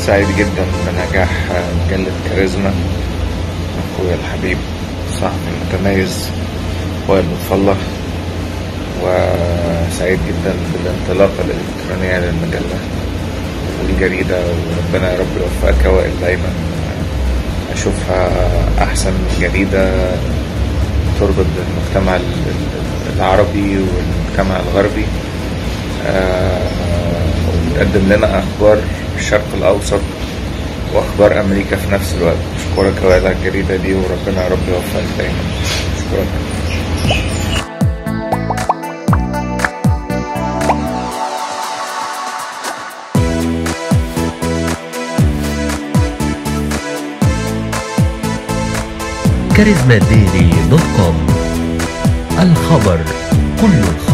سعيد جدا بنجاح مجلة كاريزما أخويا الحبيب صاحبي المتميز وائل لطف وسعيد جدا بالانطلاقة الإلكترونية للمجلة والجريدة وربنا يا رب يوفقك يا وائل دايما أشوفها أحسن جريدة تربط المجتمع العربي والمجتمع الغربي آه، وبتقدم لنا أخبار الشرق الأوسط وأخبار أمريكا في نفس الوقت أشكرك يا وائل على الجريدة دي وربنا يا رب يوفقك دايما أشكرك كاريزما ديلي دوت كوم الخبر كل الخبر